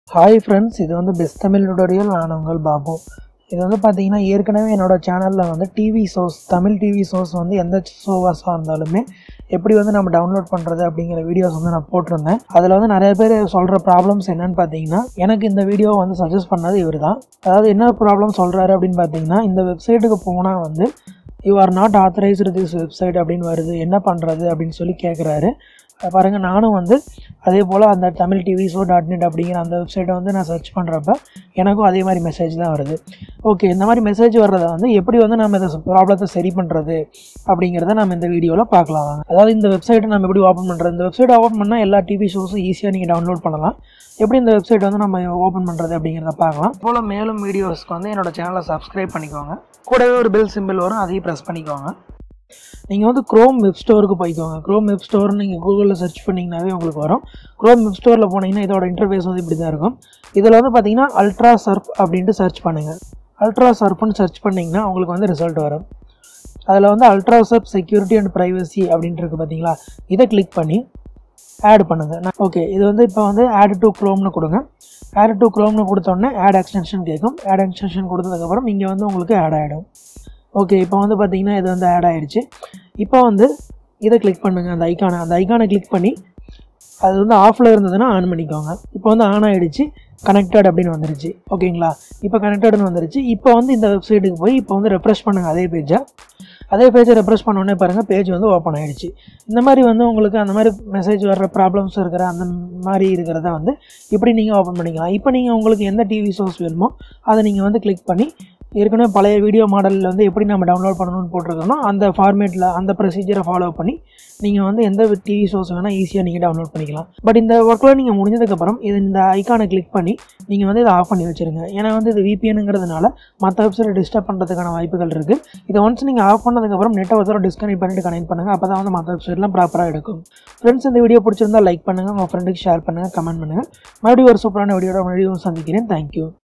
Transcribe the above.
Hi friends இது வந்து best Tamil tutorial நான் உங்கள் பாபு இது வந்து பார்த்தீங்கன்னா ஏற்கனவே என்னோடய சேனலில் வந்து TV shows Tamil TV shows வந்து எந்த ஷோவாஸாக இருந்தாலுமே எப்படி வந்து நம்ம டவுன்லோட் பண்ணுறது அப்படிங்கிற வீடியோஸ் வந்து நான் போட்டிருந்தேன் அதில் வந்து நிறைய பேர் சொல்கிற ப்ராப்ளம்ஸ் என்னன்னு பார்த்தீங்கன்னா எனக்கு இந்த வீடியோ வந்து சஜஸ்ட் பண்ணது இவர் தான் அதாவது என்ன ப்ராப்ளம் சொல்கிறாரு அப்படின்னு பார்த்தீங்கன்னா இந்த வெப்சைட்டுக்கு போனால் வந்து you are not authorised this website அப்படின்னு வருது என்ன பண்ணுறது அப்படின்னு சொல்லி கேட்குறாரு பாருங்கள் நானும் வந்து அதே போல் அந்த Tamil TV show dot net அப்படிங்கிற அந்த வெப்சைட்டை வந்து நான் சர்ச் பண்ணுறப்ப எனக்கும் அதே மாதிரி மெசேஜ் தான் வருது ஓகே இந்த மாதிரி மெசேஜ் வர்றதை வந்து எப்படி வந்து நம்ம இந்த ப்ராப்ளத்தை சரி பண்ணுறது அப்படிங்கிறத நம்ம இந்த வீடியோவில் பார்க்கலாம் வாங்க. அதாவது இந்த வெப்சைட்டை நம்ம எப்படி ஓப்பன் பண்ணுறது இந்த வெப்சைட் ஓப்பன் பண்ணால் எல்லா டிவி ஷோஸும் ஈஸியாக நீங்கள் டவுன்லோட் பண்ணலாம் எப்படி இந்த வெப்சைட் வந்து நம்ம ஓப்பன் பண்ணுறது அப்படிங்கிறத பார்க்கலாம் போல் மேலும் வீடியோஸ்க்கு வந்து என்னோட சேனலை சப்ஸ்கிரைப் பண்ணிக்கோங்க கூடவே ஒரு பெல் சிம்பிள் வரும் அதையும் ப்ரெஸ் பண்ணிக்கோங்க நீங்கள் வந்து க்ரோம் வெப் ஸ்டோருக்கு போய்க்கோங்க க்ரோம் வெப் ஸ்டோர்னு நீங்கள் கூகுளில் சர்ச் பண்ணிங்கனாவே உங்களுக்கு வரும் க்ரோம் வெப் ஸ்டோரில் போனீங்கன்னா இதோட இன்டர்ஃபேஸ் வந்து இப்படி தான் இருக்கும் இதில் வந்து பார்த்தீங்கன்னா அல்ட்ரா சர்ப் அப்படின்ட்டு சர்ச் பண்ணுங்கள் அல்ட்ரா சர்ப்னு சர்ச் பண்ணிங்கன்னா உங்களுக்கு வந்து ரிசல்ட் வரும் அதில் வந்து Ultrasurf security and privacy அப்படின்ட்டு இருக்குது பார்த்தீங்களா இதை கிளிக் பண்ணி ஆட் பண்ணுங்கள் ஓகே இது வந்து இப்போ வந்து ஆட் டு க்ரோம்னு கொடுங்க ஆட் டு க்ரோம்னு கொடுத்தோடனே ஆட் எக்ஸ்டென்ஷன் கேட்கும் ஆட் எக்ஸ்டென்ஷன் கொடுத்ததுக்கப்புறம் இங்கே வந்து உங்களுக்கு ஆட் ஆகிடும் ஓகே இப்போ வந்து பார்த்தீங்கன்னா இது வந்து ஆட் ஆகிடுச்சு இப்போ வந்து இதை கிளிக் பண்ணுங்கள் அந்த ஐக்கானை அந்த ஐக்கானை கிளிக் பண்ணி அது வந்து ஆஃபில் இருந்ததுன்னா ஆன் பண்ணிக்கோங்க இப்போ வந்து ஆன் ஆகிடுச்சு கனெக்டட் அப்படின்னு வந்துருச்சு ஓகேங்களா இப்போ கனெக்டட்னு வந்துருச்சு இப்போ வந்து இந்த வெப்சைட்டுக்கு போய் இப்போ வந்து ரெஃப்ரெஷ் பண்ணுங்கள் அதே பேஜை அதே பேஜை ரெஃப்ரெஷ் பண்ணோடனே பாருங்கள் பேஜ் வந்து ஓப்பன் ஆகிடுச்சு இந்த மாதிரி வந்து உங்களுக்கு அந்த மாதிரி மெசேஜ் வர்ற ப்ராப்ளம்ஸ் இருக்கிற அந்த மாதிரி இருக்கிறத வந்து இப்படி நீங்கள் ஓப்பன் பண்ணிக்கலாம் இப்போ நீங்கள் உங்களுக்கு எந்த டிவி ஷோஸ் வேணுமோ அதை நீங்கள் வந்து கிளிக் பண்ணி ஏற்கனவே பழைய வீடியோ மாடலில் வந்து எப்படி நம்ம டவுன்லோட் பண்ணணும்னு போட்டிருக்கோமோ அந்த ஃபார்மேட்டில் அந்த ப்ரொசீஜரை ஃபாலோ பண்ணி நீங்கள் வந்து எந்த டிவி ஷோஸ் வேணால் ஈஸியாக நீங்கள் டவுன்லோட் பண்ணிக்கலாம் பட் இந்த ஒர்க்கில் நீங்கள் முடிஞ்சதுக்கப்புறம் இது இந்த ஐக்கானை கிளிக் பண்ணி நீங்கள் வந்து இதை ஆஃப் பண்ணி வச்சுருங்க ஏன்னா வந்து இது விபிஎனுங்கிறதுனால மற்ற வெப்சைட்டை டிஸ்டர்ப் பண்ணுறதுக்கான வாய்ப்புகள் இருக்குது இதை ஒன்ஸ் நீங்கள் ஆஃப் பண்ணதுக்கப்புறம் நெட்டை ஒரு டிஸ்கனெக்ட் பண்ணிட்டு கனெக்ட் பண்ணுங்கள் அப்போ தான் வந்து மற்ற வெப்சைட்லாம் ப்ராப்பராக எடுக்கும் ஃப்ரெண்ட்ஸ் இந்த வீடியோ பிடிச்சிருந்தா லைக் பண்ணுங்கள் உங்கள் ஃப்ரெண்டுக்கு ஷேர் பண்ணுங்கள் கமெண்ட் பண்ணுங்கள் மறுபடியும் ஒரு சூப்பரான வீடியோட மறுபடியும் சந்திக்கிறேன் தேங்க்யூ